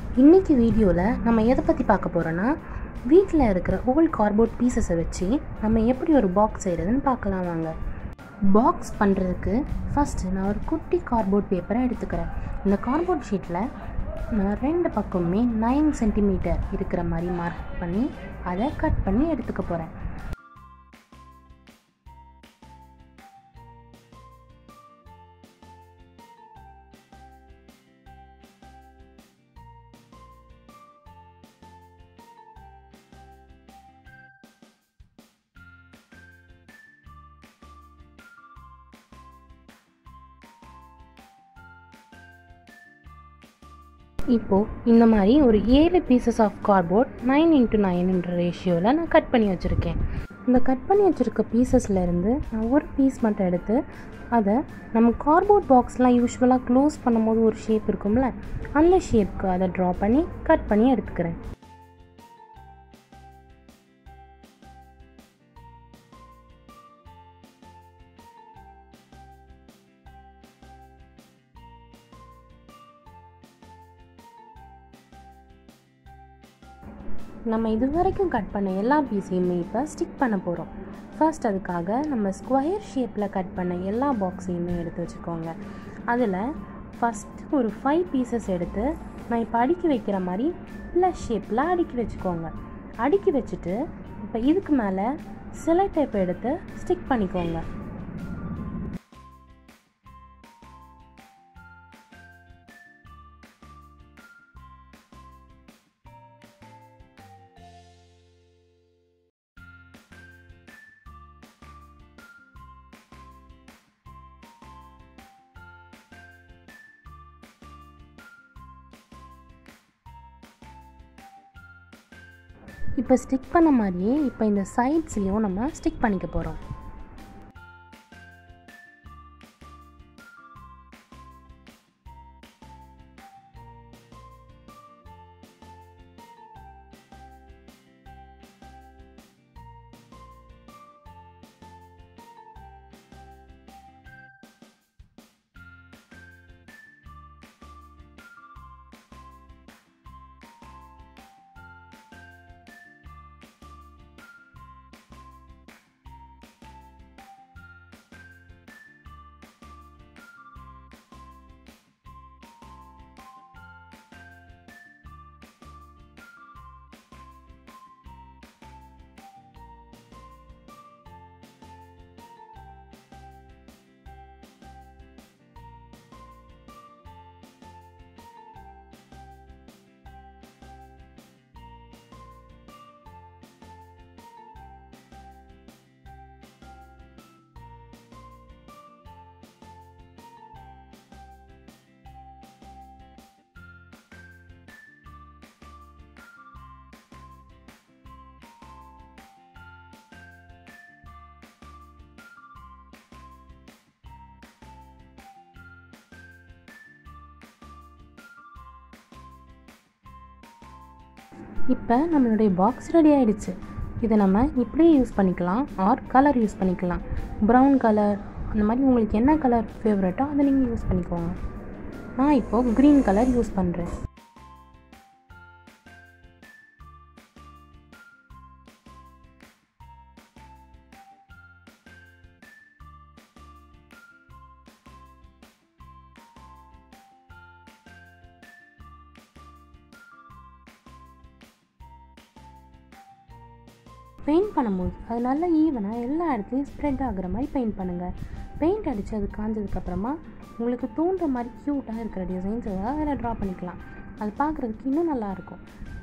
இன்றைக்கி வீடியோவில் நம்ம எதை பற்றி பார்க்க போகிறோன்னா வீட்டில் இருக்கிற ஓல்ட் கார்போர்ட் பீசஸை வச்சு நம்ம எப்படி ஒரு பாக்ஸ் செய்கிறதுன்னு பார்க்கலாம் வாங்க பாக்ஸ் பண்ணுறதுக்கு ஃபஸ்ட்டு நான் ஒரு குட்டி கார்போர்ட் பேப்பரை எடுத்துக்கிறேன் இந்த கார்போர்ட் ஷீட்டில் நான் ரெண்டு பக்கமுமே நைன் சென்டிமீட்டர் இருக்கிற மாதிரி மார்க் பண்ணி அதை கட் பண்ணி எடுத்துக்க போகிறேன் இப்போது இந்த மாதிரி ஒரு ஏழு pieces of cardboard nine into நைன்ன்ற ரேஷியோவில் நான் கட் பண்ணி வச்சுருக்கேன் இந்த கட் பண்ணி வச்சுருக்க பீசஸ்லேருந்து நான் ஒரு பீஸ் மட்டும் எடுத்து அதை நம்ம கார்போர்ட் பாக்ஸ்லாம் யூஸ்வலாக க்ளோஸ் பண்ணும்போது ஒரு ஷேப் இருக்கும்ல அந்த ஷேப்க்கு அதை ட்ரா பண்ணி கட் பண்ணி எடுத்துக்கிறேன் நம்ம இது வரைக்கும் கட் பண்ண எல்லா பீஸையுமே இப்போ ஸ்டிக் பண்ண போகிறோம் ஃபர்ஸ்ட் அதுக்காக நம்ம ஸ்கொயர் ஷேப்பில் கட் பண்ண எல்லா பாக்ஸையுமே எடுத்து வச்சுக்கோங்க அதில் ஃபஸ்ட் ஒரு ஃபைவ் பீசஸ் எடுத்து நான் இப்போ அடுக்கி வைக்கிற மாதிரி ப்ளஸ் ஷேப்பில் அடுக்கி வச்சுக்கோங்க அடுக்கி வச்சுட்டு இப்போ இதுக்கு மேலே சிலை டைப் எடுத்து ஸ்டிக் பண்ணிக்கோங்க இப்போ ஸ்டிக் பண்ண மாதிரியே இப்போ இந்த சைட்ஸ்லேயும் நம்ம ஸ்டிக் பண்ணிக்க போகிறோம் இப்போ நம்மளுடைய பாக்ஸ் ரெடி ஆகிடுச்சு இதை நம்ம இப்படியே யூஸ் பண்ணிக்கலாம் ஆர் கலர் யூஸ் பண்ணிக்கலாம் ப்ரௌன் கலர் அந்த மாதிரி உங்களுக்கு என்ன கலர் ஃபேவரட்டோ அதை நீங்கள் யூஸ் பண்ணிக்கோங்க நான் இப்போது க்ரீன் கலர் யூஸ் பண்ணுறேன் பெயிண்ட் பண்ணும்போது அது நல்லா ஈவனாக எல்லா இடத்துலையும் ஸ்ப்ரெட் ஆகுற மாதிரி பெயிண்ட் பண்ணுங்கள் பெயிண்ட் அடித்து அது காஞ்சதுக்கப்புறமா உங்களுக்கு தோன்ற மாதிரி க்யூட்டாக இருக்கிற டிசைன்ஸ் ஏதாவது அதில் ட்ரா பண்ணிக்கலாம் அது பார்க்குறதுக்கு இன்னும் நல்லாயிருக்கும்